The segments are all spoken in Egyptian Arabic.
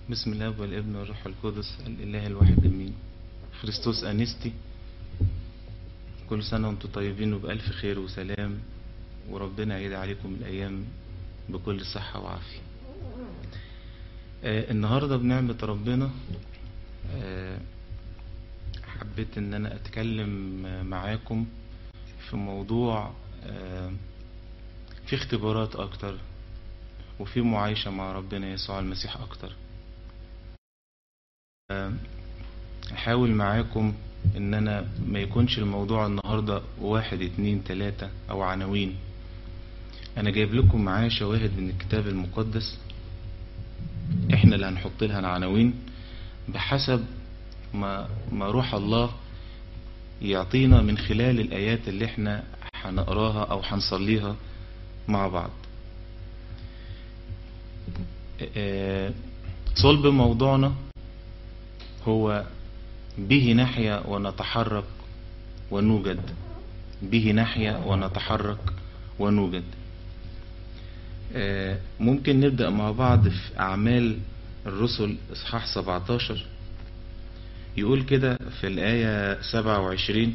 بسم الله والابن والروح القدس الإله الواحد أمين خريستوس أنستي كل سنة وانتم طيبين وبألف خير وسلام وربنا يعيد عليكم الأيام بكل صحة وعافية آه النهاردة بنعمة ربنا آه حبيت ان انا اتكلم معاكم في موضوع آه في اختبارات اكتر وفي معايشة مع ربنا يسوع المسيح اكتر احاول معاكم ان انا ما يكونش الموضوع النهاردة واحد اتنين تلاتة او عناوين انا جايب لكم معايا شواهد من الكتاب المقدس احنا اللي هنحط لها العناوين بحسب ما, ما روح الله يعطينا من خلال الايات اللي احنا هنقراها او هنصليها مع بعض صلب موضوعنا هو به نحيا ونتحرك ونوجد به نحيا ونتحرك ونوجد ممكن نبدأ مع بعض في أعمال الرسل إصحاح 17 يقول كده في الآية 27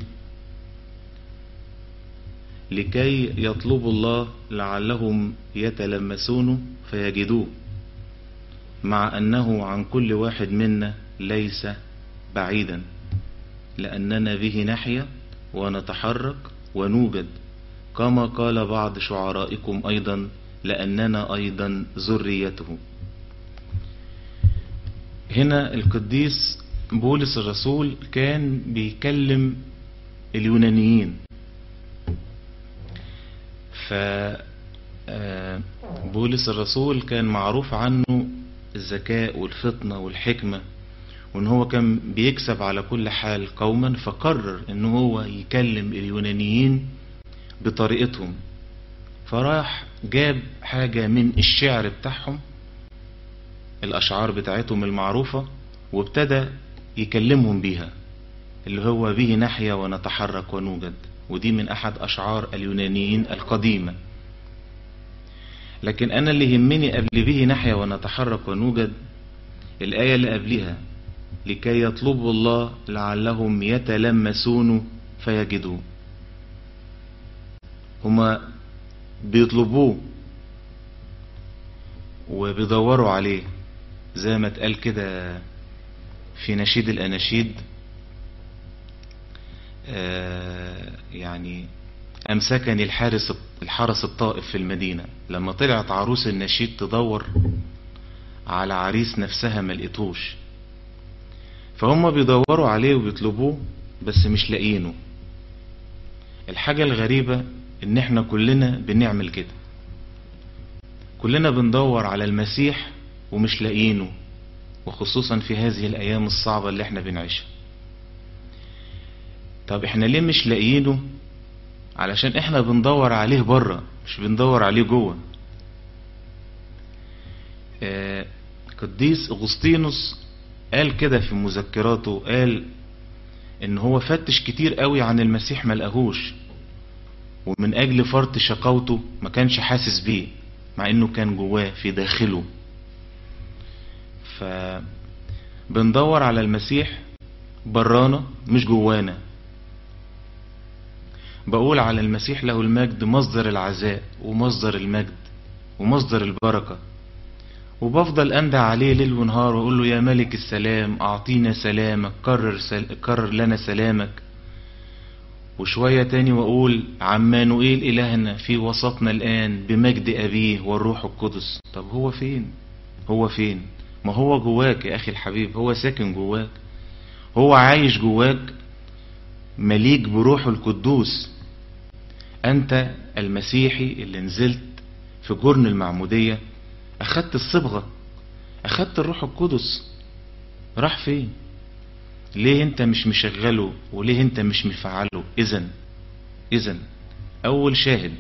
لكي يطلبوا الله لعلهم يتلمسون فيجدوه مع أنه عن كل واحد منا ليس بعيدا لأننا به نحيا ونتحرك ونوجد كما قال بعض شعرائكم أيضا لأننا أيضا ذريته هنا القديس بولس الرسول كان بيكلم اليونانيين ف بولس الرسول كان معروف عنه الذكاء والفطنة والحكمة وان هو كان بيكسب على كل حال قوما فقرر ان هو يكلم اليونانيين بطريقتهم فراح جاب حاجة من الشعر بتاعهم الاشعار بتاعتهم المعروفة وابتدى يكلمهم بيها اللي هو به نحيا ونتحرك ونوجد ودي من احد اشعار اليونانيين القديمة لكن انا اللي يهمني قبل به نحيا ونتحرك ونوجد الاية اللي قبلها لكي يطلبوا الله لعلهم يتلمسون فيجدوه هما بيطلبوه وبيدوروا عليه زي ما اتقال كده في نشيد الاناشيد آه يعني امسكني الحارس الحرس الطائف في المدينة لما طلعت عروس النشيد تدور على عريس نفسها ما لقيتوش فهم بيدوروا عليه وبيطلبوه بس مش لاقيينه الحاجة الغريبة ان احنا كلنا بنعمل كده كلنا بندور على المسيح ومش لاقيينه وخصوصا في هذه الايام الصعبة اللي احنا بنعيشها طب احنا ليه مش لاقيينه علشان احنا بندور عليه بره مش بندور عليه جوه آه قديس اغسطينوس قال كده في مذكراته قال ان هو فتش كتير قوي عن المسيح ما لقاهوش ومن اجل فرط شقاوته ما كانش حاسس بيه مع انه كان جواه في داخله ف بندور على المسيح برانا مش جوانا بقول على المسيح له المجد مصدر العزاء ومصدر المجد ومصدر البركة وبفضل أندع عليه ليل ونهار وأقول له يا ملك السلام أعطينا سلامك كرر, سل... كرر لنا سلامك وشوية تاني وأقول عمانوئيل إلهنا في وسطنا الآن بمجد أبيه والروح القدس طب هو فين هو فين ما هو جواك يا أخي الحبيب هو ساكن جواك هو عايش جواك مليك بروحه القدوس أنت المسيحي اللي نزلت في جرن المعمودية أخدت الصبغة أخدت الروح القدس راح فين ليه انت مش مشغله وليه انت مش مفعله اذا اذا اول شاهد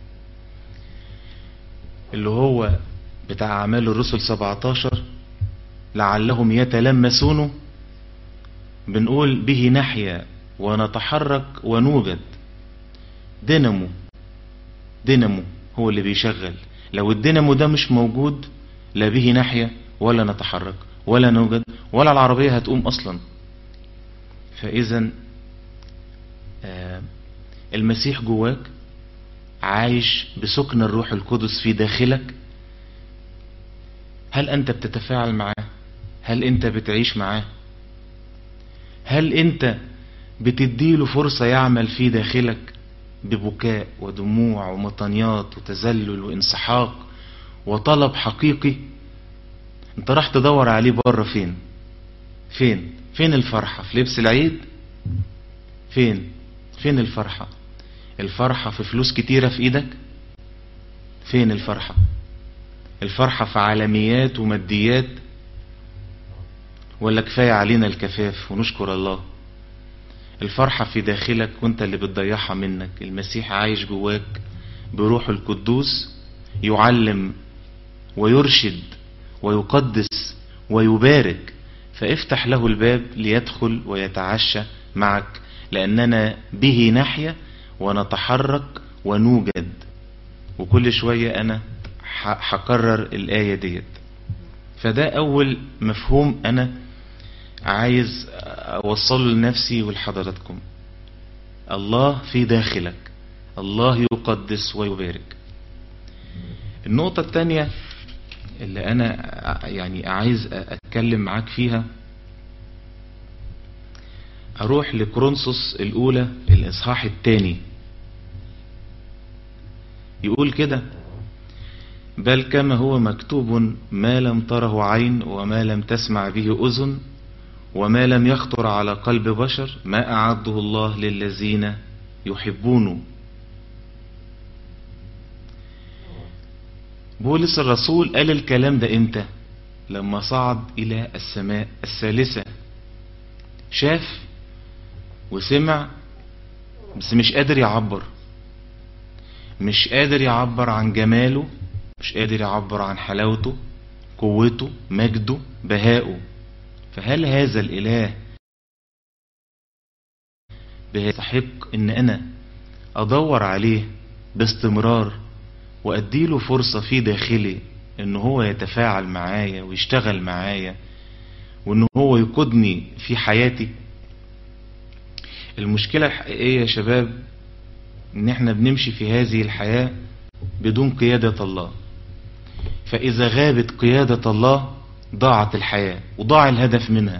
اللي هو بتاع اعمال الرسل 17 لعلهم يتلمسون بنقول به نحيا ونتحرك ونوجد دينامو دينامو هو اللي بيشغل لو الدينامو ده مش موجود لا به نحيا ولا نتحرك ولا نوجد ولا العربية هتقوم اصلا فاذا آه، المسيح جواك عايش بسكن الروح القدس في داخلك هل انت بتتفاعل معاه هل انت بتعيش معاه هل انت بتديله فرصة يعمل في داخلك ببكاء ودموع ومطنيات وتذلل وانسحاق وطلب حقيقي انت راح تدور عليه بره فين فين فين الفرحة في لبس العيد فين فين الفرحة الفرحة في فلوس كتيرة في ايدك فين الفرحة الفرحة في عالميات وماديات ولا كفاية علينا الكفاف ونشكر الله الفرحة في داخلك وانت اللي بتضيعها منك المسيح عايش جواك بروح القدوس يعلم ويرشد ويقدس ويبارك فافتح له الباب ليدخل ويتعشى معك لأننا به نحيا ونتحرك ونوجد وكل شوية أنا هكرر الآية ديت فده أول مفهوم أنا عايز أوصله لنفسي ولحضراتكم الله في داخلك الله يقدس ويبارك النقطة الثانية اللي أنا يعني عايز أتكلم معاك فيها أروح لكرونسوس الأولى الإصحاح الثاني يقول كده بل كما هو مكتوب ما لم تره عين وما لم تسمع به أذن وما لم يخطر على قلب بشر ما أعده الله للذين يحبونه بولس الرسول قال الكلام ده امتى لما صعد إلى السماء الثالثة شاف وسمع بس مش قادر يعبر مش قادر يعبر عن جماله مش قادر يعبر عن حلاوته قوته مجده بهائه فهل هذا الإله يستحق ان انا ادور عليه باستمرار واديله فرصة في داخلي ان هو يتفاعل معايا ويشتغل معايا وان هو يقودني في حياتي المشكلة الحقيقية يا شباب ان احنا بنمشي في هذه الحياة بدون قيادة الله فاذا غابت قيادة الله ضاعت الحياة وضاع الهدف منها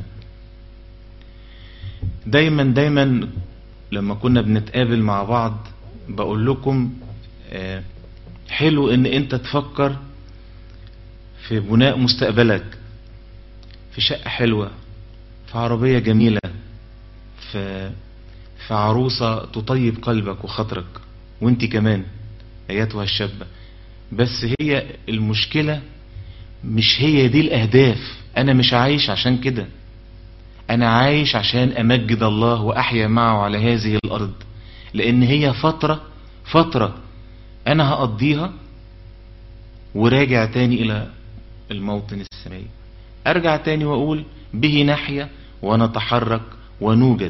دايما دايما لما كنا بنتقابل مع بعض بقول لكم حلو ان انت تفكر في بناء مستقبلك في شقة حلوة في عربية جميلة في في عروسة تطيب قلبك وخاطرك وانت كمان اياتها الشابة بس هي المشكلة مش هي دي الاهداف انا مش عايش عشان كده انا عايش عشان امجد الله واحيا معه على هذه الارض لان هي فترة فترة انا هقضيها وراجع تاني الى الموطن السماوي ارجع تاني واقول به نحيا ونتحرك ونوجد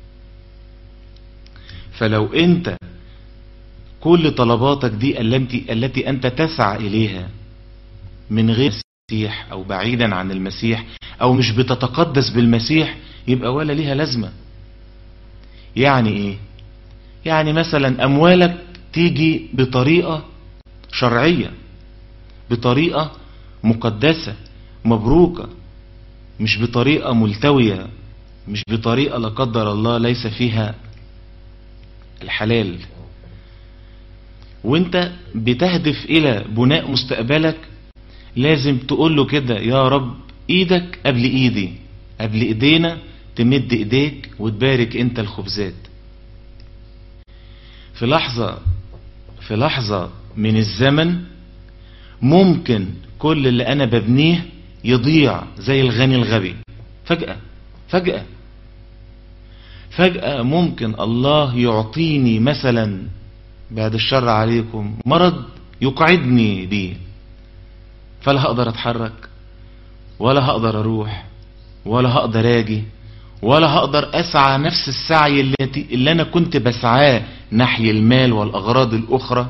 فلو انت كل طلباتك دي التي التي انت تسعى اليها من غير المسيح او بعيدا عن المسيح او مش بتتقدس بالمسيح يبقى ولا ليها لازمة يعني ايه يعني مثلا اموالك تيجي بطريقة شرعية بطريقة مقدسة مبروكة مش بطريقة ملتوية مش بطريقة لا قدر الله ليس فيها الحلال وانت بتهدف الى بناء مستقبلك لازم تقول له كده يا رب ايدك قبل ايدي قبل ايدينا تمد ايديك وتبارك انت الخبزات في لحظة في لحظة من الزمن ممكن كل اللي انا ببنيه يضيع زي الغني الغبي فجأة فجأة فجأة ممكن الله يعطيني مثلا بعد الشر عليكم مرض يقعدني بيه فلا هقدر اتحرك ولا هقدر اروح ولا هقدر اجي ولا هقدر اسعى نفس السعي التي اللي انا كنت بسعاه نحي المال والاغراض الاخرى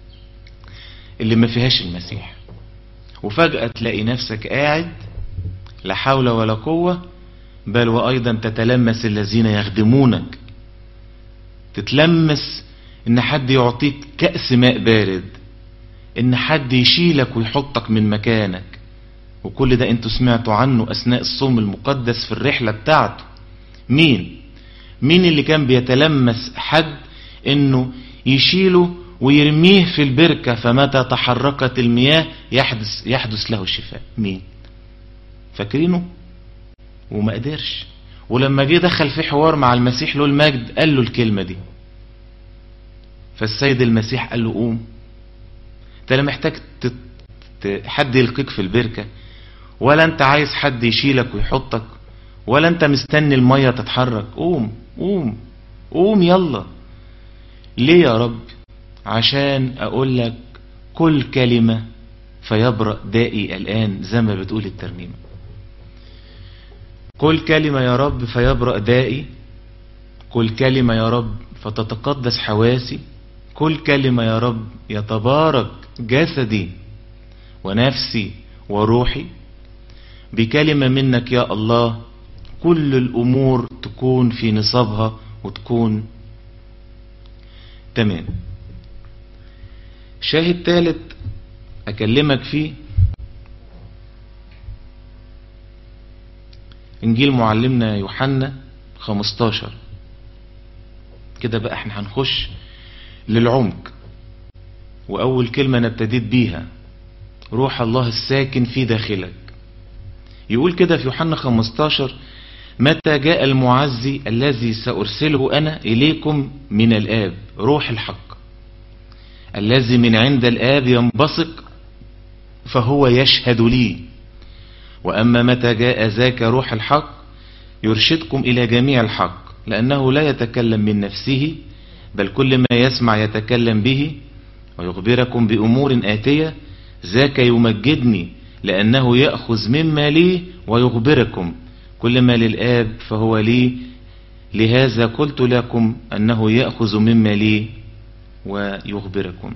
اللي ما فيهاش المسيح وفجأة تلاقي نفسك قاعد لا حول ولا قوة بل وأيضا تتلمس الذين يخدمونك تتلمس ان حد يعطيك كأس ماء بارد ان حد يشيلك ويحطك من مكانك وكل ده انتوا سمعتوا عنه اثناء الصوم المقدس في الرحلة بتاعته مين مين اللي كان بيتلمس حد انه يشيله ويرميه في البركة فمتى تحركت المياه يحدث, يحدث له الشفاء مين فاكرينه وما قدرش ولما جه دخل في حوار مع المسيح له المجد قال له الكلمة دي فالسيد المسيح قال له قوم انت لا محتاج حد يلقيك في البركة ولا انت عايز حد يشيلك ويحطك ولا انت مستني المية تتحرك قوم قوم قوم يلا ليه يا رب عشان اقول لك كل كلمة فيبرأ دائي الآن زي ما بتقول الترنيمة كل كلمة يا رب فيبرأ دائي كل كلمة يا رب فتتقدس حواسي كل كلمة يا رب يتبارك جسدي ونفسي وروحي بكلمة منك يا الله كل الأمور تكون في نصابها وتكون تمام شاهد ثالث أكلمك فيه إنجيل معلمنا يوحنا 15 كده بقى احنا هنخش للعمق وأول كلمة نبتديت بيها روح الله الساكن في داخلك يقول كده في يوحنا 15 متى جاء المعزي الذي سأرسله أنا إليكم من الآب روح الحق الذي من عند الآب ينبثق فهو يشهد لي وأما متى جاء ذاك روح الحق يرشدكم إلى جميع الحق لأنه لا يتكلم من نفسه بل كل ما يسمع يتكلم به ويخبركم بأمور آتية ذاك يمجدني لأنه يأخذ مما لي ويخبركم كل ما للآب فهو لي لهذا قلت لكم أنه يأخذ مما لي ويخبركم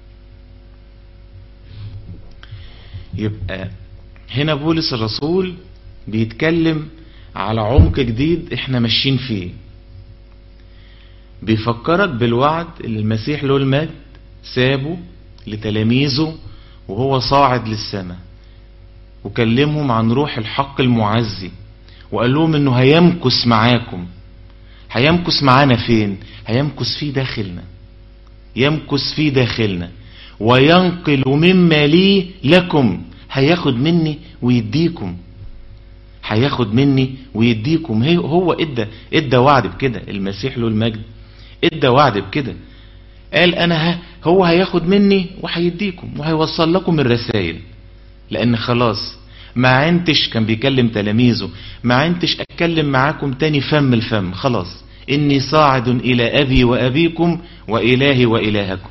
يبقى هنا بولس الرسول بيتكلم على عمق جديد احنا ماشيين فيه بيفكرك بالوعد اللي المسيح له المجد سابه لتلاميذه وهو صاعد للسماء وكلمهم عن روح الحق المعزي وقال لهم انه هيمكس معاكم هيمكس معانا فين هيمكس في داخلنا يمكس في داخلنا وينقل مما لي لكم هياخد مني ويديكم هياخد مني ويديكم هي هو ادى ادى وعد بكده المسيح له المجد ادى وعد بكده قال انا ها هو هياخد مني وهيديكم وهيوصل لكم الرسائل لان خلاص ما عنتش كان بيكلم تلاميذه ما عنتش اتكلم معاكم تاني فم الفم خلاص اني صاعد الى ابي وابيكم والهي والهكم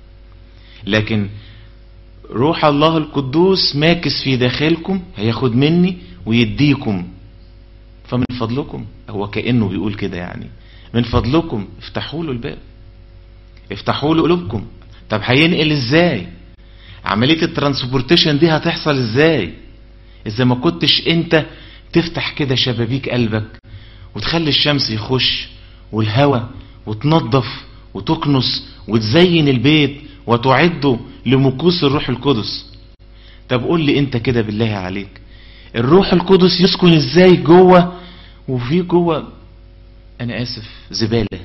لكن روح الله القدوس ماكس في داخلكم هياخد مني ويديكم فمن فضلكم هو كأنه بيقول كده يعني من فضلكم افتحوا له الباب افتحوا له قلوبكم طب هينقل ازاي عملية الترانسبورتيشن دي هتحصل ازاي اذا ما كنتش انت تفتح كده شبابيك قلبك وتخلي الشمس يخش والهواء وتنظف وتكنس وتزين البيت وتعده لمكوس الروح القدس طب قول لي انت كده بالله عليك الروح القدس يسكن ازاي جوه وفي جوه انا اسف زبالة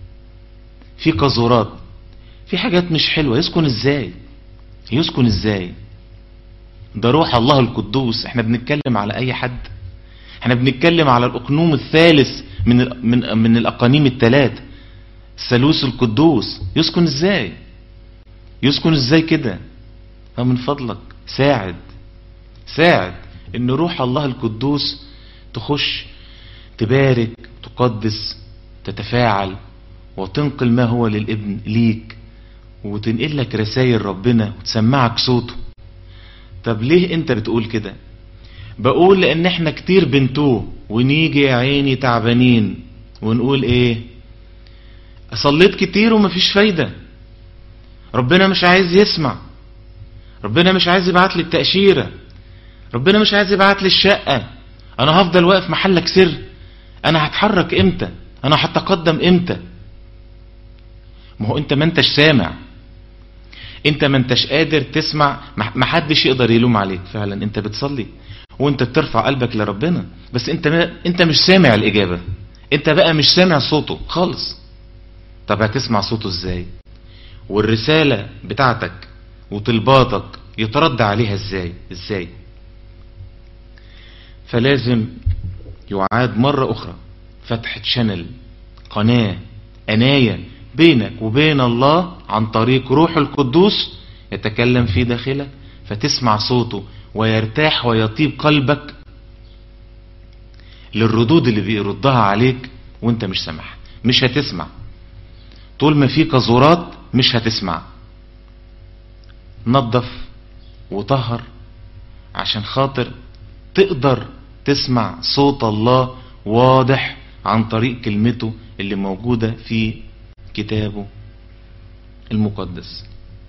في قذورات في حاجات مش حلوة يسكن ازاي يسكن ازاي ده روح الله القدوس احنا بنتكلم على اي حد احنا بنتكلم على الاقنوم الثالث من من من الاقانيم الثلاث الثالوث القدوس يسكن ازاي يسكن ازاي كده فمن فضلك ساعد ساعد ان روح الله القدوس تخش تبارك تقدس تتفاعل وتنقل ما هو للابن ليك وتنقل لك رسائل ربنا وتسمعك صوته طب ليه انت بتقول كده بقول لان احنا كتير بنتوه ونيجي يا عيني تعبانين ونقول ايه صليت كتير ومفيش فايدة ربنا مش عايز يسمع ربنا مش عايز يبعت لي التأشيرة ربنا مش عايز يبعت لي الشقة انا هفضل واقف محلك سر انا هتحرك امتى انا هتقدم امتى ما هو انت ما انتش سامع انت ما انتش قادر تسمع ما حدش يقدر يلوم عليك فعلا انت بتصلي وانت بترفع قلبك لربنا بس انت ما انت مش سامع الاجابه انت بقى مش سامع صوته خالص طب هتسمع صوته ازاي والرساله بتاعتك وطلباتك يترد عليها ازاي ازاي فلازم يعاد مرة اخرى فتح شانل قناة عناية بينك وبين الله عن طريق روح القدوس يتكلم في داخلك فتسمع صوته ويرتاح ويطيب قلبك للردود اللي بيردها عليك وانت مش سامعها مش هتسمع طول ما في قذورات مش هتسمع نظف وطهر عشان خاطر تقدر تسمع صوت الله واضح عن طريق كلمته اللي موجودة في كتابه المقدس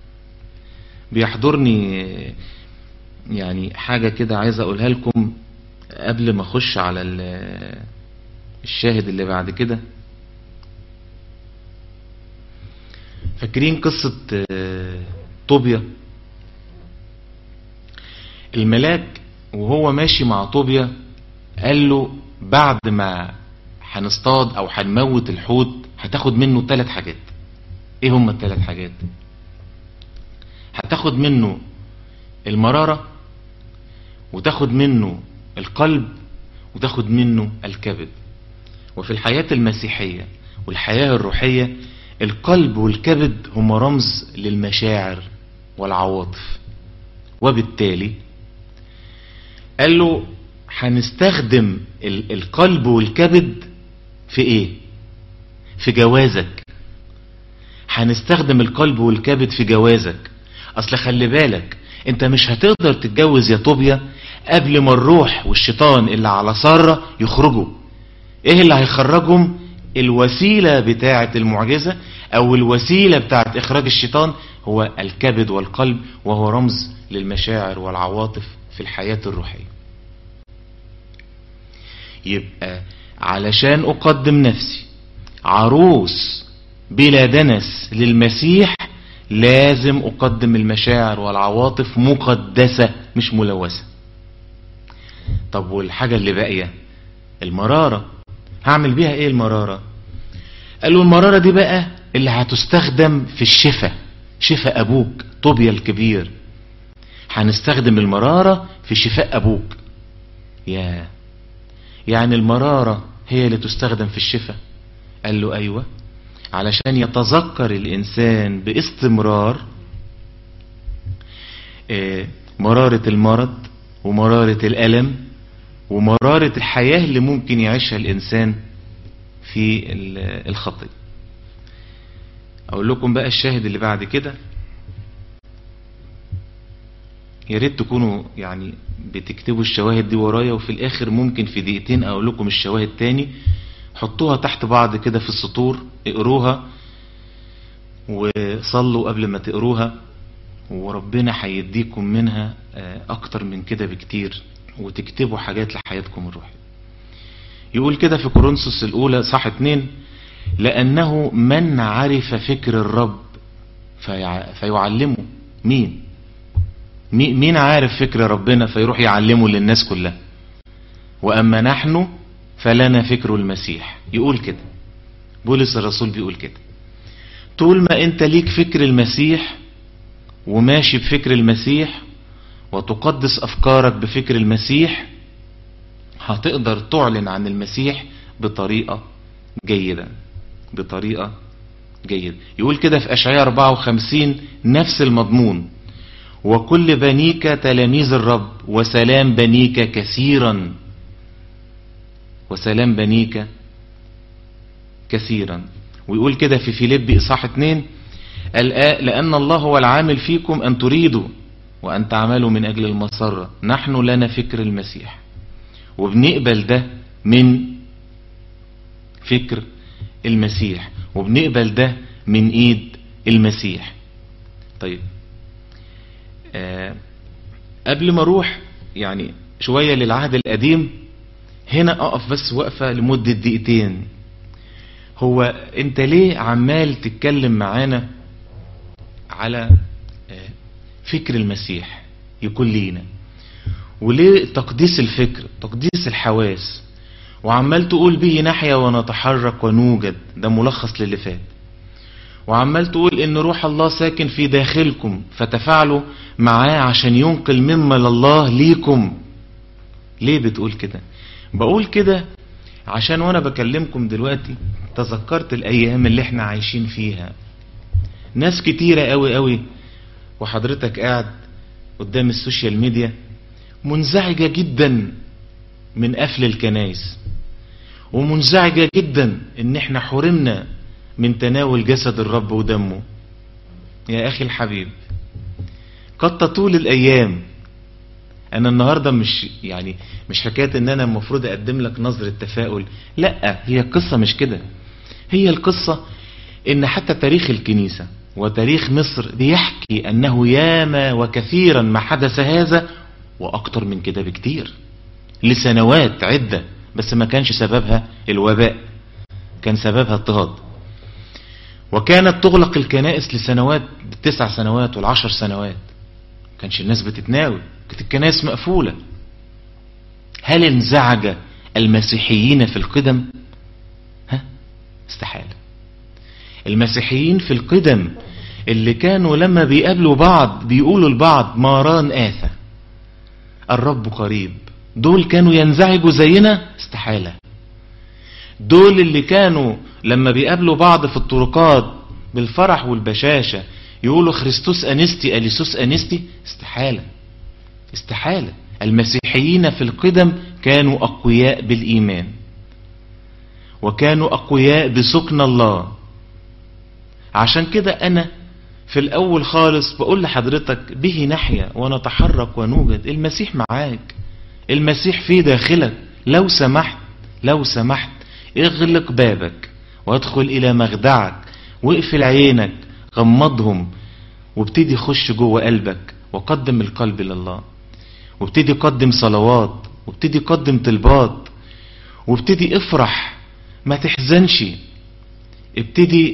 بيحضرني يعني حاجة كده عايز اقولها لكم قبل ما اخش على الشاهد اللي بعد كده فاكرين قصة طوبيا الملاك وهو ماشي مع طوبيا قال له بعد ما هنصطاد او هنموت الحوت هتاخد منه ثلاث حاجات ايه هم الثلاث حاجات هتاخد منه المرارة وتاخد منه القلب وتاخد منه الكبد وفي الحياة المسيحية والحياة الروحية القلب والكبد هما رمز للمشاعر والعواطف وبالتالي قال له هنستخدم القلب والكبد في ايه في جوازك هنستخدم القلب والكبد في جوازك اصل خلي بالك انت مش هتقدر تتجوز يا طوبيا قبل ما الروح والشيطان اللي على سارة يخرجوا ايه اللي هيخرجهم الوسيلة بتاعة المعجزة او الوسيلة بتاعة اخراج الشيطان هو الكبد والقلب وهو رمز للمشاعر والعواطف في الحياة الروحية يبقى علشان اقدم نفسي عروس بلا دنس للمسيح لازم اقدم المشاعر والعواطف مقدسة مش ملوثة طب والحاجة اللي باقية المرارة هعمل بيها ايه المرارة قالوا المرارة دي بقى اللي هتستخدم في الشفاء شفاء ابوك طوبيا الكبير هنستخدم المرارة في شفاء ابوك يا يعني المرارة هي اللي تستخدم في الشفاء قال له ايوه علشان يتذكر الانسان باستمرار مرارة المرض ومرارة الالم ومرارة الحياة اللي ممكن يعيشها الانسان في الخطية اقول لكم بقى الشاهد اللي بعد كده يا ريت تكونوا يعني بتكتبوا الشواهد دي ورايا وفي الاخر ممكن في دقيقتين اقول لكم الشواهد تاني حطوها تحت بعض كده في السطور اقروها وصلوا قبل ما تقروها وربنا هيديكم منها اكتر من كده بكتير وتكتبوا حاجات لحياتكم الروحية يقول كده في كورنثوس الاولى صح اتنين لانه من عرف فكر الرب فيع... فيعلمه مين مين عارف فكر ربنا فيروح يعلمه للناس كلها واما نحن فلنا فكر المسيح يقول كده بولس الرسول بيقول كده طول ما انت ليك فكر المسيح وماشي بفكر المسيح وتقدس افكارك بفكر المسيح هتقدر تعلن عن المسيح بطريقة جيدة بطريقة جيدة يقول كده في اشعياء 54 نفس المضمون وكل بنيك تلاميذ الرب وسلام بنيك كثيرا وسلام بنيك كثيرا ويقول كده في فيليب إصحاح 2 لأن الله هو العامل فيكم أن تريدوا وأن تعملوا من أجل المسرة نحن لنا فكر المسيح وبنقبل ده من فكر المسيح وبنقبل ده من ايد المسيح طيب آه قبل ما اروح يعني شوية للعهد القديم هنا اقف بس وقفة لمدة دقيقتين هو انت ليه عمال تتكلم معانا على فكر المسيح يكون لينا وليه تقديس الفكر تقديس الحواس وعمال تقول به نحيا ونتحرك ونوجد ده ملخص للي فات وعمال تقول ان روح الله ساكن في داخلكم فتفاعلوا معاه عشان ينقل مما لله ليكم ليه بتقول كده بقول كده عشان وانا بكلمكم دلوقتي تذكرت الايام اللي احنا عايشين فيها ناس كتيرة قوي قوي وحضرتك قاعد قدام السوشيال ميديا منزعجة جدا من قفل الكنايس ومنزعجة جدا ان احنا حرمنا من تناول جسد الرب ودمه يا اخي الحبيب قد تطول الايام انا النهاردة مش يعني مش حكاية ان انا المفروض اقدم لك نظرة تفاؤل لا هي القصة مش كده هي القصة ان حتى تاريخ الكنيسة وتاريخ مصر بيحكي انه ياما وكثيرا ما حدث هذا واكتر من كده بكتير لسنوات عدة بس ما كانش سببها الوباء كان سببها اضطهاد وكانت تغلق الكنائس لسنوات بالتسع سنوات والعشر سنوات كانش الناس بتتناول كانت الكنائس مقفولة هل انزعج المسيحيين في القدم ها استحالة المسيحيين في القدم اللي كانوا لما بيقابلوا بعض بيقولوا لبعض ماران آثى الرب قريب دول كانوا ينزعجوا زينا استحالة دول اللي كانوا لما بيقابلوا بعض في الطرقات بالفرح والبشاشة يقولوا خريستوس أنستي أليسوس أنستي استحالة استحالة المسيحيين في القدم كانوا أقوياء بالإيمان وكانوا أقوياء بسكن الله عشان كده أنا في الأول خالص بقول لحضرتك به نحيا ونتحرك ونوجد المسيح معاك المسيح في داخلك لو سمحت لو سمحت اغلق بابك وادخل إلى مخدعك واقفل عينك غمضهم وابتدي خش جوه قلبك وقدم القلب لله وابتدي قدم صلوات وابتدي قدم طلبات وابتدي افرح ما تحزنش ابتدي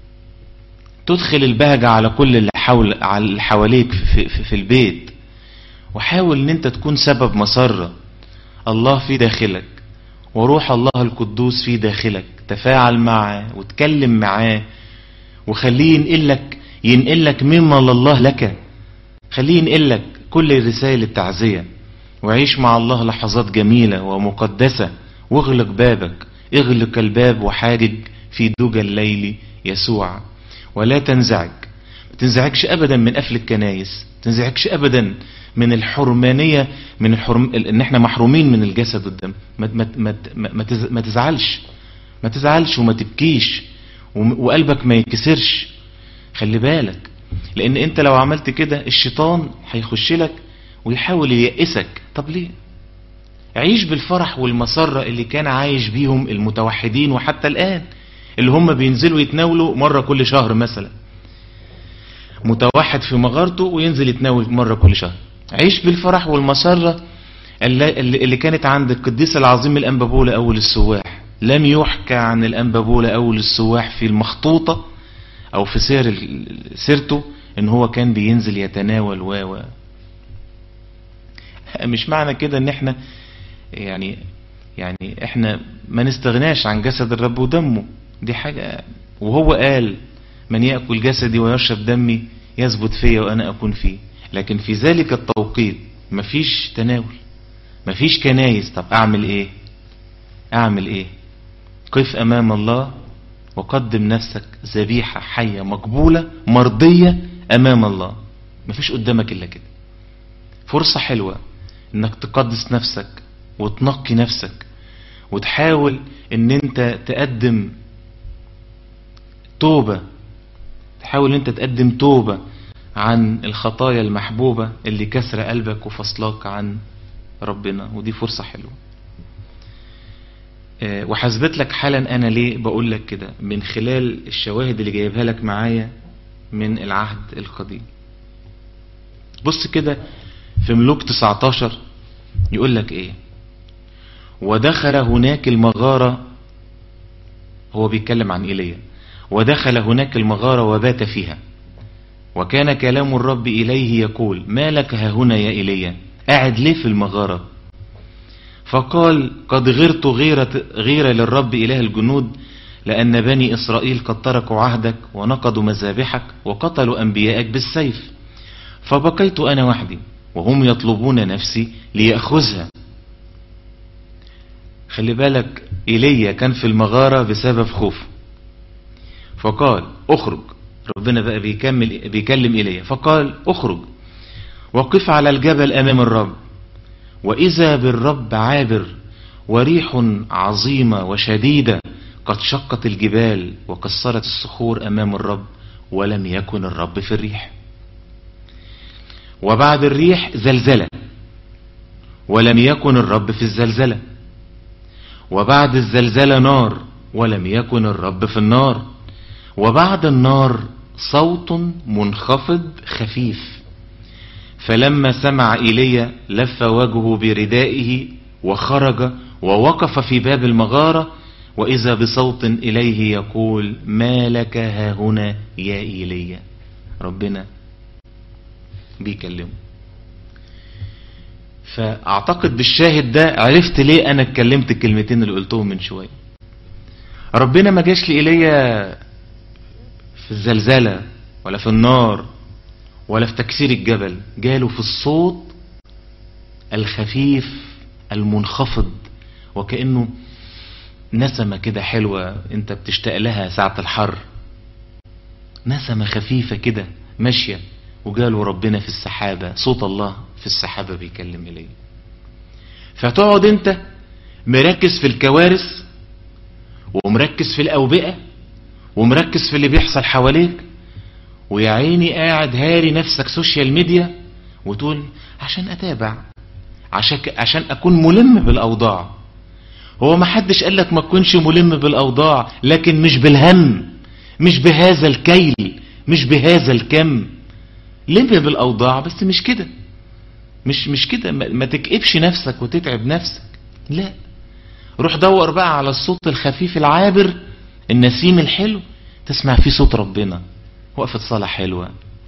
تدخل البهجة على كل اللي حول على اللي حواليك في, في, في البيت وحاول ان انت تكون سبب مسرة الله في داخلك وروح الله القدوس في داخلك تفاعل معاه وتكلم معاه وخليه ينقلك ينقلك مما لله لك خليه ينقلك كل رسائل التعزية وعيش مع الله لحظات جميلة ومقدسة واغلق بابك اغلق الباب وحاجج في دجى الليل يسوع ولا تنزعج ما تنزعجش ابدا من قفل الكنايس ما تنزعجش ابدا من الحرمانية من الحرم ان احنا محرومين من الجسد والدم ما, ما, ما, ما, ما تزعلش ما تزعلش وما تبكيش وقلبك ما ينكسرش خلي بالك لان انت لو عملت كده الشيطان هيخش لك ويحاول ييأسك طب ليه عيش بالفرح والمسرة اللي كان عايش بيهم المتوحدين وحتى الآن اللي هم بينزلوا يتناولوا مرة كل شهر مثلا متوحد في مغارته وينزل يتناول مرة كل شهر عيش بالفرح والمسرة اللي كانت عند القديس العظيم الأنبابولة أول السواح لم يحكى عن الأنبابولة أول السواح في المخطوطة أو في سير سيرته إن هو كان بينزل يتناول و مش معنى كده إن إحنا يعني يعني إحنا ما نستغناش عن جسد الرب ودمه دي حاجة وهو قال من يأكل جسدي ويشرب دمي يثبت فيا وأنا أكون فيه لكن في ذلك التوقيت مفيش تناول مفيش كنايس طب أعمل إيه أعمل إيه قف أمام الله وقدم نفسك ذبيحة حية مقبولة مرضية أمام الله مفيش قدامك إلا كده فرصة حلوة إنك تقدس نفسك وتنقي نفسك وتحاول إن أنت تقدم توبة تحاول أنت تقدم توبة عن الخطايا المحبوبة اللي كسر قلبك وفصلاك عن ربنا ودي فرصة حلوة وحسبت لك حالا انا ليه بقول لك كده من خلال الشواهد اللي جايبها لك معايا من العهد القديم بص كده في ملوك 19 يقول لك ايه ودخل هناك المغارة هو بيتكلم عن إيليا ودخل هناك المغارة وبات فيها وكان كلام الرب إليه يقول ما لك هنا يا إيليا قاعد ليه في المغارة فقال قد غرت غيرة, غيرة للرب إله الجنود لأن بني إسرائيل قد تركوا عهدك ونقضوا مذابحك وقتلوا أنبيائك بالسيف فبقيت أنا وحدي وهم يطلبون نفسي ليأخذها خلي بالك إيليا كان في المغارة بسبب خوف فقال اخرج ربنا بقى بيكمل بيكلم إيليا فقال اخرج وقف على الجبل أمام الرب وإذا بالرب عابر وريح عظيمة وشديدة قد شقت الجبال وكسرت الصخور أمام الرب ولم يكن الرب في الريح وبعد الريح زلزلة ولم يكن الرب في الزلزلة وبعد الزلزلة نار ولم يكن الرب في النار وبعد النار صوت منخفض خفيف فلما سمع إيليا لف وجهه بردائه وخرج ووقف في باب المغارة وإذا بصوت إليه يقول ما لك ها هنا يا إيليا ربنا بيكلمه فأعتقد بالشاهد ده عرفت ليه أنا اتكلمت الكلمتين اللي قلتهم من شوية ربنا ما جاش لإيليا في الزلزلة ولا في النار ولا في تكسير الجبل جاله في الصوت الخفيف المنخفض وكأنه نسمة كده حلوة انت بتشتاق لها ساعة الحر نسمة خفيفة كده ماشية وجاله ربنا في السحابة صوت الله في السحابة بيكلم إليه فتقعد انت مركز في الكوارث ومركز في الأوبئة ومركز في اللي بيحصل حواليك ويا عيني قاعد هاري نفسك سوشيال ميديا وتقول عشان اتابع عشان عشان اكون ملم بالاوضاع هو ما حدش قال لك ما تكونش ملم بالاوضاع لكن مش بالهم مش بهذا الكيل مش بهذا الكم لم بالاوضاع بس مش كده مش مش كده ما تكئبش نفسك وتتعب نفسك لا روح دور بقى على الصوت الخفيف العابر النسيم الحلو تسمع فيه صوت ربنا وقفة صلاة حلوة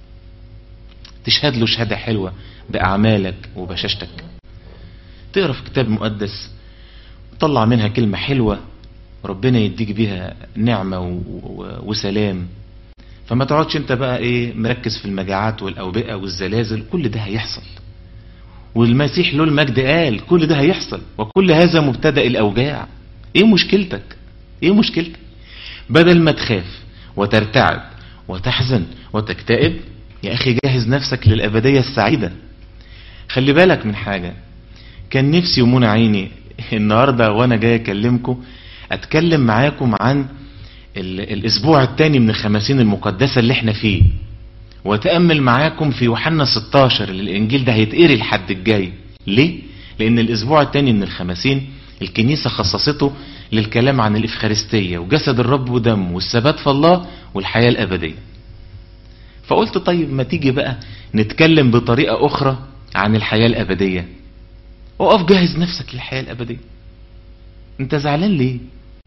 تشهد له شهادة حلوة بأعمالك وبشاشتك تقرأ في كتاب مقدس طلع منها كلمة حلوة ربنا يديك بيها نعمة وسلام فما تقعدش انت بقى ايه مركز في المجاعات والأوبئة والزلازل كل ده هيحصل والمسيح له المجد قال كل ده هيحصل وكل هذا مبتدأ الأوجاع ايه مشكلتك ايه مشكلتك بدل ما تخاف وترتعب وتحزن وتكتئب يا أخي جهز نفسك للأبدية السعيدة خلي بالك من حاجة كان نفسي ومنى عيني النهاردة وأنا جاي أكلمكم أتكلم معاكم عن الأسبوع الثاني من الخمسين المقدسة اللي احنا فيه وتأمل معاكم في يوحنا 16 اللي الإنجيل ده هيتقري الحد الجاي ليه؟ لأن الأسبوع الثاني من الخمسين الكنيسة خصصته للكلام عن الإفخارستية وجسد الرب ودمه والثبات في الله والحياة الأبدية فقلت طيب ما تيجي بقى نتكلم بطريقة أخرى عن الحياة الأبدية وقف جهز نفسك للحياة الأبدية انت زعلان ليه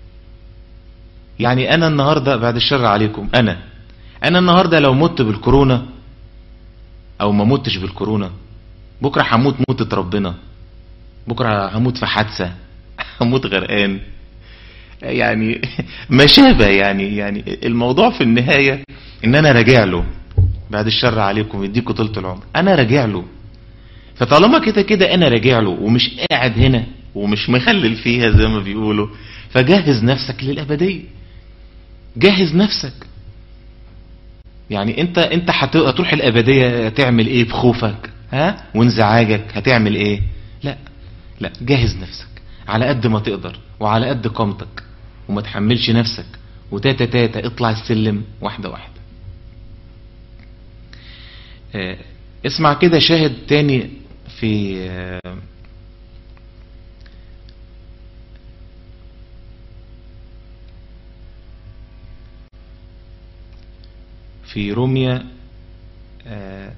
يعني أنا النهاردة بعد الشر عليكم أنا أنا النهاردة لو مت بالكورونا أو ما متش بالكورونا بكرة هموت موتة ربنا بكرة هموت في حادثة هموت غرقان يعني ما شابه يعني يعني الموضوع في النهاية ان انا راجع له بعد الشر عليكم يديكوا طولة العمر انا راجع له فطالما كده كده انا راجع له ومش قاعد هنا ومش مخلل فيها زي ما بيقولوا فجهز نفسك للابدية جهز نفسك يعني انت انت هتروح الابدية هتعمل ايه بخوفك ها وانزعاجك هتعمل ايه لا لا جهز نفسك على قد ما تقدر وعلى قد قامتك وما تحملش نفسك وتاتا تاتا اطلع السلم واحدة واحدة اه اسمع كده شاهد تاني في اه في روميا اه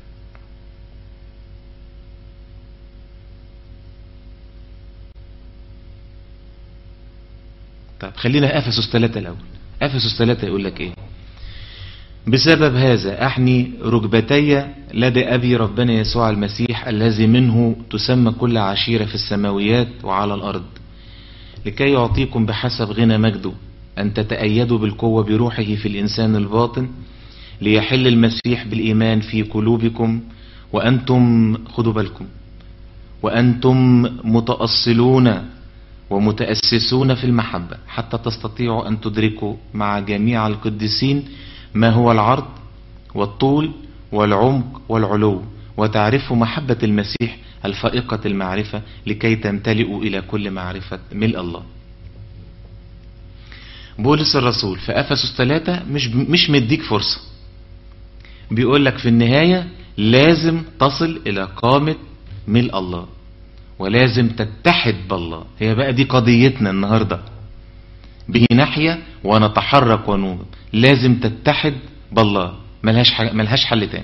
طب خلينا افسس 3 الاول افسس 3 يقول لك ايه بسبب هذا احني ركبتي لدى ابي ربنا يسوع المسيح الذي منه تسمى كل عشيرة في السماويات وعلى الارض لكي يعطيكم بحسب غنى مجده ان تتأيدوا بالقوة بروحه في الانسان الباطن ليحل المسيح بالايمان في قلوبكم وانتم خدوا بالكم وانتم متأصلون ومتأسسون في المحبة حتى تستطيعوا أن تدركوا مع جميع القديسين ما هو العرض والطول والعمق والعلو وتعرفوا محبة المسيح الفائقة المعرفة لكي تمتلئوا إلى كل معرفة ملء الله بولس الرسول في أفسس 3 مش مش مديك فرصة بيقول لك في النهاية لازم تصل إلى قامة ملء الله ولازم تتحد بالله هي بقى دي قضيتنا النهاردة به نحيا ونتحرك ونوم لازم تتحد بالله ملهاش حل, ملهاش حل تاني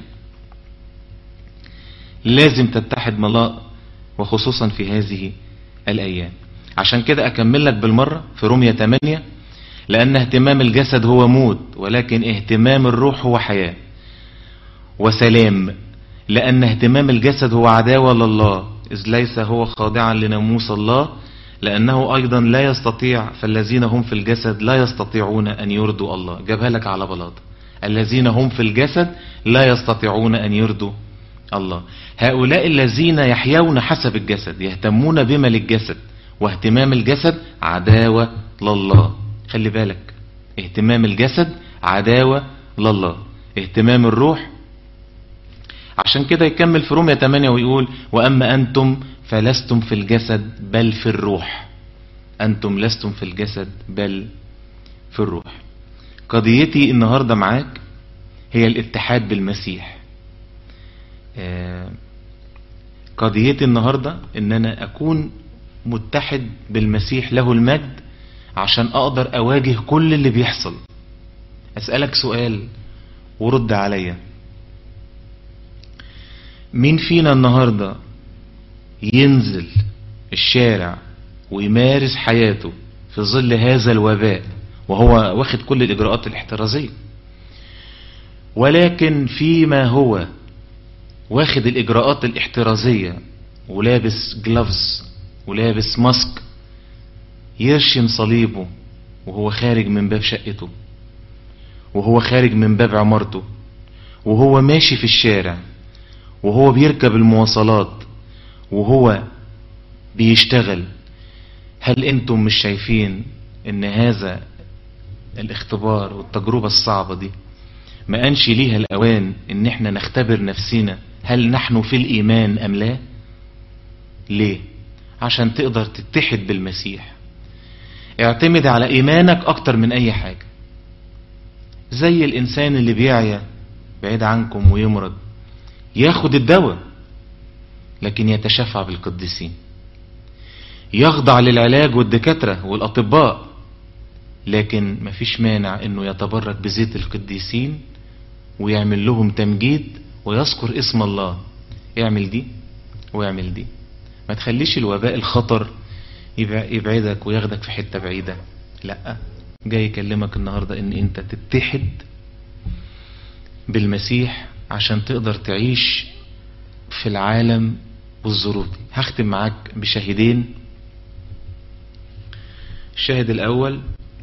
لازم تتحد بالله وخصوصا في هذه الأيام عشان كده أكمل لك بالمرة في رومية 8 لأن اهتمام الجسد هو موت ولكن اهتمام الروح هو حياة وسلام لأن اهتمام الجسد هو عداوة لله إذ ليس هو خاضعا لناموس الله لأنه أيضا لا يستطيع فالذين هم في الجسد لا يستطيعون أن يرضوا الله جابها لك على بلاط الذين هم في الجسد لا يستطيعون أن يرضوا الله هؤلاء الذين يحيون حسب الجسد يهتمون بما للجسد واهتمام الجسد عداوة لله خلي بالك اهتمام الجسد عداوة لله اهتمام الروح عشان كده يكمل في رومية 8 ويقول وأما أنتم فلستم في الجسد بل في الروح أنتم لستم في الجسد بل في الروح قضيتي النهاردة معاك هي الاتحاد بالمسيح قضيتي النهاردة ان انا اكون متحد بالمسيح له المجد عشان اقدر اواجه كل اللي بيحصل اسألك سؤال ورد عليا مين فينا النهاردة ينزل الشارع ويمارس حياته في ظل هذا الوباء وهو واخد كل الإجراءات الاحترازية ولكن فيما هو واخد الإجراءات الاحترازية ولابس جلافز ولابس ماسك يرشم صليبه وهو خارج من باب شقته وهو خارج من باب عمارته وهو ماشي في الشارع وهو بيركب المواصلات وهو بيشتغل هل انتم مش شايفين ان هذا الاختبار والتجربة الصعبة دي ما انش ليها الاوان ان احنا نختبر نفسنا هل نحن في الايمان ام لا ليه عشان تقدر تتحد بالمسيح اعتمد على ايمانك اكتر من اي حاجة زي الانسان اللي بيعيا بعيد عنكم ويمرض ياخد الدواء لكن يتشفع بالقديسين يخضع للعلاج والدكاترة والأطباء لكن مفيش مانع انه يتبرك بزيت القديسين ويعمل لهم تمجيد ويذكر اسم الله يعمل دي ويعمل دي ما تخليش الوباء الخطر يبعدك وياخدك في حتة بعيدة لا جاي يكلمك النهاردة ان انت تتحد بالمسيح عشان تقدر تعيش في العالم والظروف دي هختم معاك بشاهدين الشاهد الاول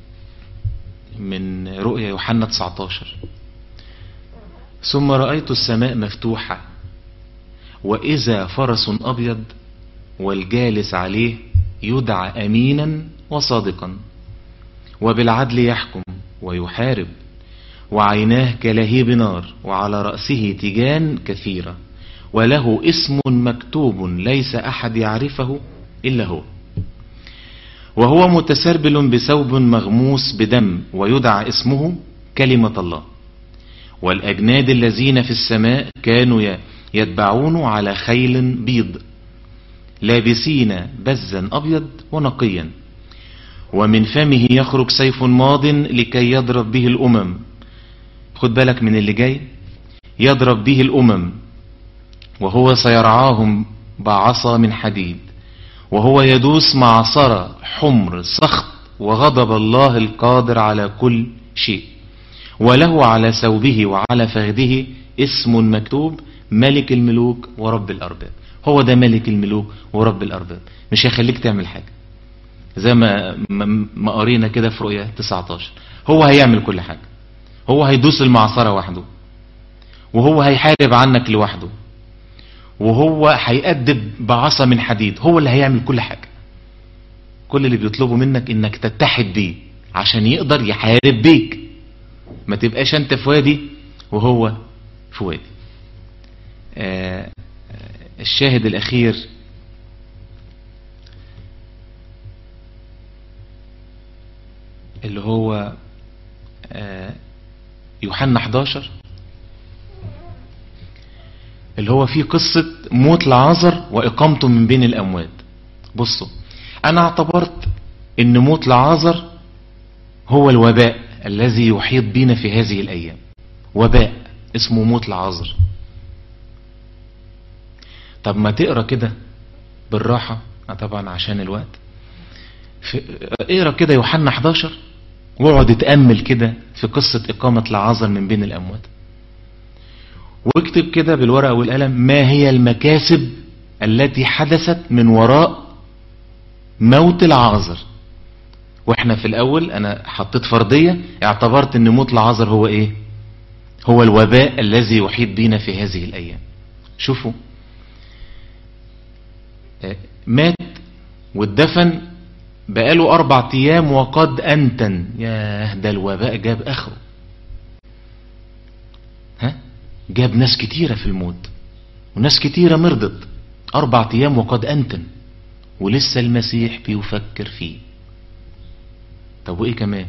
من رؤيا يوحنا 19 ثم رأيت السماء مفتوحة وإذا فرس أبيض والجالس عليه يدعى أمينا وصادقا وبالعدل يحكم ويحارب وعيناه كلهيب نار وعلى رأسه تيجان كثيرة وله اسم مكتوب ليس أحد يعرفه إلا هو وهو متسربل بثوب مغموس بدم ويدعى اسمه كلمة الله والأجناد الذين في السماء كانوا يتبعون على خيل بيض لابسين بزا أبيض ونقيا ومن فمه يخرج سيف ماض لكي يضرب به الأمم خد بالك من اللي جاي يضرب به الأمم وهو سيرعاهم بعصا من حديد وهو يدوس معصرة حمر سخط وغضب الله القادر على كل شيء وله على ثوبه وعلى فخذه اسم مكتوب ملك الملوك ورب الأرباب هو ده ملك الملوك ورب الأرباب مش هيخليك تعمل حاجة زي ما ما قرينا كده في رؤية 19 هو هيعمل كل حاجة هو هيدوس المعصرة وحده وهو هيحارب عنك لوحده وهو هيأدب بعصا من حديد هو اللي هيعمل كل حاجة كل اللي بيطلبه منك انك تتحد بيه عشان يقدر يحارب بيك ما تبقاش انت في وادي وهو في وادي آه الشاهد الاخير اللي هو آه يوحنا 11 اللي هو فيه قصة موت لعازر وإقامته من بين الأموات بصوا أنا اعتبرت أن موت لعازر هو الوباء الذي يحيط بنا في هذه الأيام وباء اسمه موت لعازر طب ما تقرا كده بالراحة طبعا عشان الوقت اقرا كده يوحنا 11 واقعد اتأمل كده في قصة إقامة لعازر من بين الأموات واكتب كده بالورقة والقلم ما هي المكاسب التي حدثت من وراء موت العازر واحنا في الاول انا حطيت فرضية اعتبرت ان موت العازر هو ايه هو الوباء الذي يحيط بينا في هذه الايام شوفوا مات واتدفن بقاله اربع ايام وقد انتن ياه ده الوباء جاب اخره ها جاب ناس كتيرة في الموت وناس كتيرة مرضت اربع ايام وقد انتن ولسه المسيح بيفكر فيه طب وايه كمان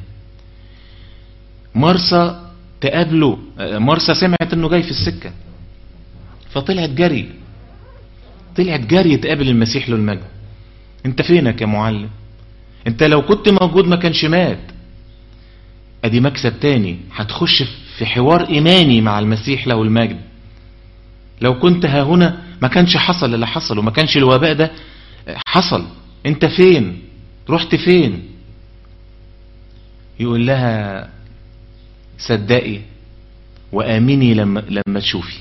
مرسى تقابله مرسى سمعت انه جاي في السكة فطلعت جري طلعت جري تقابل المسيح له المجد انت فينك يا معلم انت لو كنت موجود ما كانش مات ادي مكسب تاني هتخش في حوار ايماني مع المسيح له المجد لو كنت ها هنا ما كانش حصل اللي حصل وما كانش الوباء ده حصل انت فين رحت فين يقول لها صدقي وامني لما لما تشوفي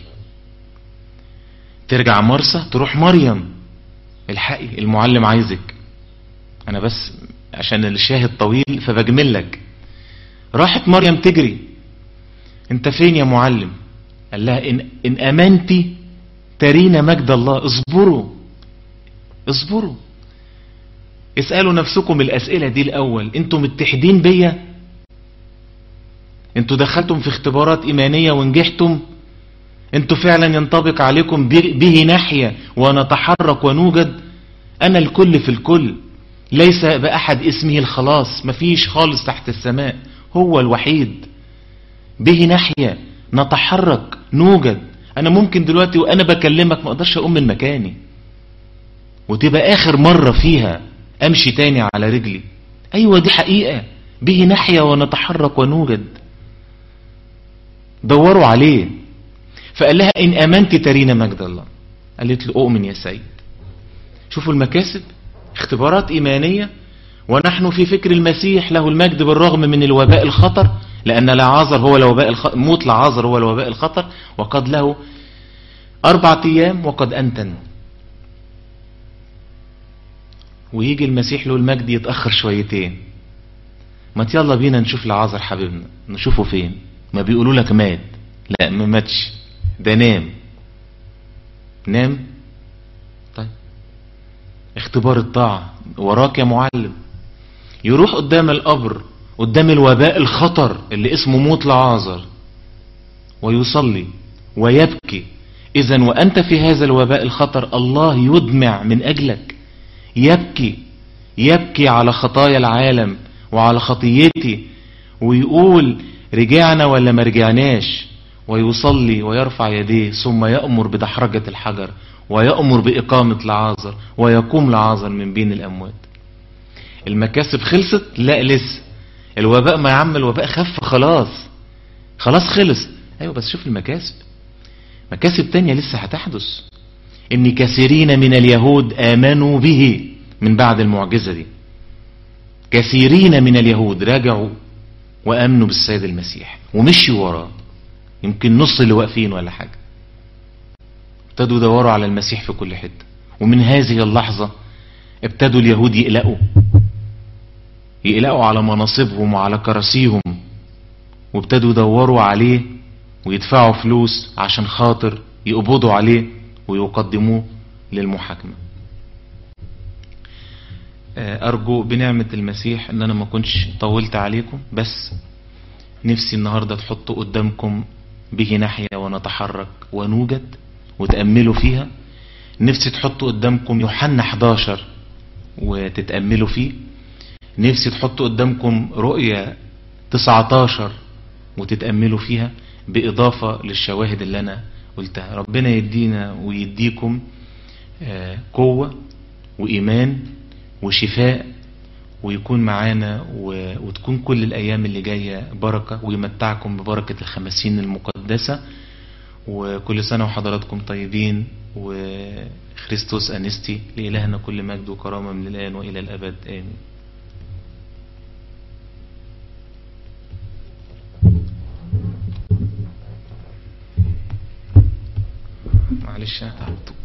ترجع مرسى تروح مريم الحقي المعلم عايزك انا بس عشان الشاهد طويل فبجمل لك راحت مريم تجري انت فين يا معلم قال لها ان, إن امنتي ترينا مجد الله اصبروا اصبروا اسألوا نفسكم الاسئلة دي الاول انتم متحدين بيا انتوا دخلتم في اختبارات ايمانية ونجحتم انتوا فعلا ينطبق عليكم به ناحية ونتحرك ونوجد انا الكل في الكل ليس بأحد اسمه الخلاص مفيش خالص تحت السماء هو الوحيد به ناحية نتحرك نوجد انا ممكن دلوقتي وانا بكلمك ما اقدرش اقوم من مكاني وتبقى اخر مرة فيها امشي تاني على رجلي ايوه دي حقيقة به ناحية ونتحرك ونوجد دوروا عليه فقال لها ان امنت ترين مجد الله قالت له اؤمن يا سيد شوفوا المكاسب اختبارات ايمانية ونحن في فكر المسيح له المجد بالرغم من الوباء الخطر لان لعازر هو الوباء الخ... موت لعازر هو الوباء الخطر وقد له اربعة ايام وقد انتن ويجي المسيح له المجد يتأخر شويتين ما يلا بينا نشوف لعازر حبيبنا نشوفه فين ما بيقولوا لك مات لا ما ماتش ده نام نام طيب اختبار الطاعة وراك يا معلم يروح قدام القبر قدام الوباء الخطر اللي اسمه موت لعازر ويصلي ويبكي اذا وانت في هذا الوباء الخطر الله يدمع من اجلك يبكي يبكي على خطايا العالم وعلى خطيتي ويقول رجعنا ولا ما رجعناش ويصلي ويرفع يديه ثم يأمر بدحرجة الحجر ويأمر بإقامة لعازر ويقوم لعازر من بين الأموات المكاسب خلصت لا لسه الوباء ما يعم الوباء خف خلاص خلاص خلص ايوه بس شوف المكاسب مكاسب تانية لسه هتحدث ان كثيرين من اليهود امنوا به من بعد المعجزة دي كثيرين من اليهود راجعوا وامنوا بالسيد المسيح ومشوا وراه يمكن نص اللي واقفين ولا حاجة ابتدوا يدوروا على المسيح في كل حتة ومن هذه اللحظة ابتدوا اليهود يقلقوا يقلقوا على مناصبهم وعلى كراسيهم وابتدوا يدوروا عليه ويدفعوا فلوس عشان خاطر يقبضوا عليه ويقدموه للمحاكمة ارجو بنعمة المسيح ان انا ما كنتش طولت عليكم بس نفسي النهاردة تحطوا قدامكم به ناحية ونتحرك ونوجد وتأملوا فيها نفسي تحطوا قدامكم يوحنا 11 وتتأملوا فيه نفسي تحطوا قدامكم رؤية 19 وتتأملوا فيها بإضافة للشواهد اللي أنا قلتها ربنا يدينا ويديكم قوة وإيمان وشفاء ويكون معانا وتكون كل الأيام اللي جاية بركة ويمتعكم ببركة الخمسين المقدسة وكل سنة وحضراتكم طيبين وخريستوس أنستي لإلهنا كل مجد وكرامة من الآن وإلى الأبد آمين معلش أنا تعبت